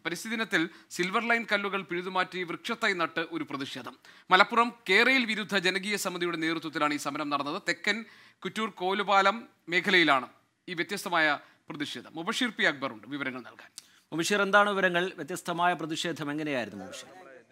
പരിസ്ഥിതി ദിനത്തിൽ silver line കല്ലുകൾ പിഴുതുമാറ്റി വൃക്ഷത്തൈ നട്ട് ഒരു പ്രതിഷേധം മലപ്പുറം കേരയിൽ വിരുദ്ധ ജനകീയ സമിതിയുടെ നേതൃത്വത്തിലാണ് ഈ സമരം നടന്നത് തെക്കൻ കുറ്റൂർ കോലുപാലം മേഖലയിലാണ് ഈ വ്യത്യസ്തമായ പ്രതിഷേധം മുബഷീർ പി അക്ബർ ഉണ്ട് വിവരങ്ങൾ നൽകാൻ മുബഷീർ എന്താണ് വിവരങ്ങൾ വ്യത്യസ്തമായ പ്രതിഷേധം എങ്ങനെയായിരുന്നു മുബഷീർ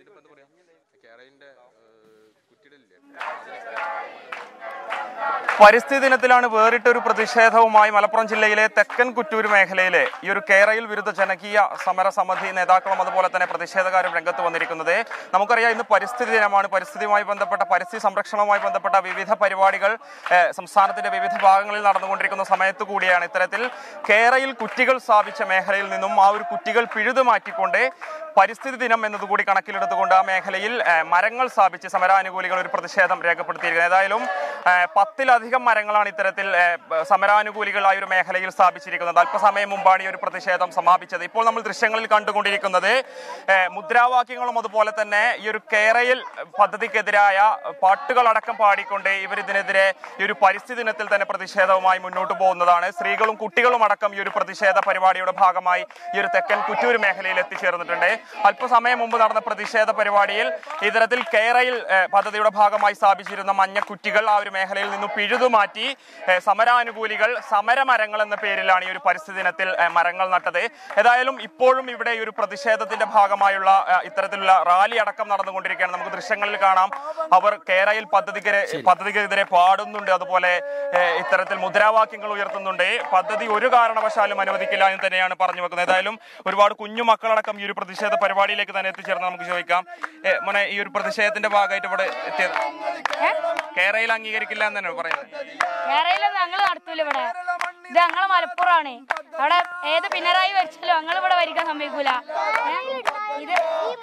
പരിസ്ഥിതി ദിനത്തിലാണ് വേറിട്ടൊരു പ്രതിഷേധവുമായി മലപ്പുറം ജില്ലയിലെ തെക്കൻ കുറ്റൂർ മേഖലയിലെ ഈ ഒരു കേരയിൽ വിരുദ്ധ ജനകീയ സമരസമിതി നേതാക്കളും അതുപോലെ തന്നെ പ്രതിഷേധക്കാരും രംഗത്ത് വന്നിരിക്കുന്നത് നമുക്കറിയാം ഇന്ന് പരിസ്ഥിതി ദിനമാണ് പരിസ്ഥിതിയുമായി ബന്ധപ്പെട്ട പരിസ്ഥിതി സംരക്ഷണവുമായി ബന്ധപ്പെട്ട വിവിധ പരിപാടികൾ ഏഹ്, സംസ്ഥാനത്തിന്റെ വിവിധ ഭാഗങ്ങളിൽ നടന്നുകൊണ്ടിരിക്കുന്ന സമയത്ത് കൂടിയാണ് ഇത്തരത്തിൽ കേരയിൽ കുറ്റികൾ സ്ഥാപിച്ച മേഖലയിൽ നിന്നും ആ ഒരു കുറ്റികൾ പിഴുതു മാറ്റിക്കൊണ്ട് പരിസ്ഥിതി ദിനം എന്നതുകൂടി കണക്കിലെടുത്തുകൊണ്ട് ആ മേഖലയിൽ ഏഹ്, മരങ്ങൾ സ്ഥാപിച്ച് സമരാനുകൂലികൾ ഒരു പ്രതിഷേധം രേഖപ്പെടുത്തിയിരിക്കുന്നത് ഏതായാലും ഏഹ്, പത്തിലധികം മരങ്ങളാണ് ഇത്തരത്തിൽ ഏഹ്, ബ- സമരാനുകൂലികൾ ആ ഒരു മേഖലയിൽ സ്ഥാപിച്ചിരിക്കുന്നത് അല്പസമയം മുമ്പാണ് ഈ ഒരു പ്രതിഷേധം സമാപിച്ചത് ഇപ്പോൾ നമ്മൾ ദൃശ്യങ്ങളിൽ കണ്ടുകൊണ്ടിരിക്കുന്നത് ഏഹ്, മുദ്രാവാക്യങ്ങളും അതുപോലെ തന്നെ ഈ ഒരു കേരയിൽ പദ്ധതിക്കെതിരായ പാട്ടുകളടക്കം പാടിക്കൊണ്ട് ഇവർ ഇതിനെതിരെ ഈ ഒരു പരിസ്ഥിതി ദിനത്തിൽ തന്നെ പ്രതിഷേധവുമായി മുന്നോട്ട് പോകുന്നതാണ് സ്ത്രീകളും കുട്ടികളും അടക്കം ഈ ഒരു പ്രതിഷേധ പരിപാടിയുടെ ഭാഗമായി ഈ ഒരു തെക്കൻ കുറ്റൂർ മേഖലയിൽ എത്തിച്ചേർന്നിട്ടുണ്ട് അല്പസമയം മുമ്പ് നടന്ന പ്രതിഷേധ പരിപാടിയിൽ ഇത്തരത്തിൽ കേരയിൽ ഏഹ്, പദ്ധതിയുടെ ഭാഗമായി സ്ഥാപിച്ചിരുന്ന മഞ്ഞ കുറ്റികൾ ആ ഒരു മേഖലയിൽ നിന്നും പിഴുതുമാറ്റി ഏഹ്, സമരാനുകൂലികൾ സമരമരങ്ങൾ എന്ന പേരിലാണ് ഈ ഒരു പരിസ്ഥിതി ദിനത്തിൽ ഏഹ്, മരങ്ങൾ നട്ടത് ഏതായാലും ഇപ്പോഴും ഇവിടെ ഈ ഒരു പ്രതിഷേധത്തിന്റെ ഭാഗമായുള്ള ഏഹ്, ഇത്തരത്തിലുള്ള റാലി അടക്കം നടന്നുകൊണ്ടിരിക്കുകയാണ് നമുക്ക് ദൃശ്യങ്ങളിൽ കാണാം അവർ കേരയിൽ പദ്ധതിക്ക് പദ്ധതിക്കെതിരെ പാടുന്നുണ്ട് അതുപോലെ ഏഹ്, ഇത്തരത്തിൽ മുദ്രാവാക്യങ്ങൾ ഉയർത്തുന്നുണ്ട് പദ്ധതി ഒരു കാരണവശാലും അനുവദിക്കില്ല എന്ന് തന്നെയാണ് പറഞ്ഞു വെക്കുന്നത് ഏതായാലും ഒരുപാട് കുഞ്ഞു മക്കളടക്കം ഈ ഒരു പ്രതിഷേധ പരിപാടിയിലേക്ക് തന്നെ എത്തിച്ചേർന്ന് നമുക്ക് ചോദിക്കാം ഏഹ്, മോനെ ഈ ഒരു പ്രതിഷേധത്തിന്റെ ഭാഗമായിട്ട് ഇവിടെ എത്തിയത് കേരയിൽ അംഗീകരിക്കില്ല എന്ന് തന്നെ പറയുന്നത് കേരളയിലൊന്നും ഞങ്ങൾ നടത്തൂല ഇവിടെ ഇത് ഞങ്ങളെ മലപ്പുറമാണ് അവിടെ ഏത് പിണറായി വരച്ചാലും ഞങ്ങൾ ഇവിടെ വരിക്കാൻ സമ്മതിക്കൂല ഏ? ഇത്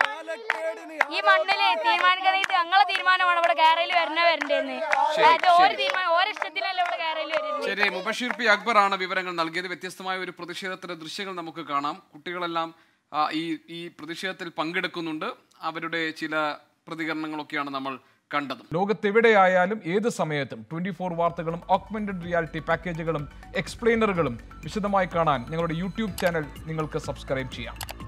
ഈ മണ്ണില് തീരുമാനിക്കണമെങ്കിൽ ഞങ്ങളെ തീരുമാനമാണ് ഇവിടെ കേരളയിൽ വരണ വരണ്ടേന്ന് അതായത് ഓരോ തീരുമാനം ഓരോ ഇഷ്ടത്തിനല്ല ഇവിടെ കേരളയിൽ വരുന്നത് ശരി മുബഷീർ പി അക്ബർ ആണ് വിവരങ്ങൾ നൽകിയത് വ്യത്യസ്തമായ ഒരു പ്രതിഷേധത്തിന്റെ ദൃശ്യങ്ങൾ നമുക്ക് കാണാം കുട്ടികളെല്ലാം ആ, ഈ ഈ പ്രതിഷേധത്തിൽ പങ്കെടുക്കുന്നുണ്ട് അവരുടെ ചില പ്രതികരണങ്ങളൊക്കെയാണ് നമ്മൾ കണ്ടത് ലോകത്തെവിടെയായാലും ഏത് സമയത്തും ട്വന്റി ഫോർ വാർത്തകളും ഓഗ്മെന്റഡ് റിയാലിറ്റി പാക്കേജുകളും എക്സ്പ്ലെയിനറുകളും വിശദമായി കാണാൻ ഞങ്ങളുടെ യൂട്യൂബ് ചാനൽ നിങ്ങൾക്ക് സബ്സ്ക്രൈബ് ചെയ്യാം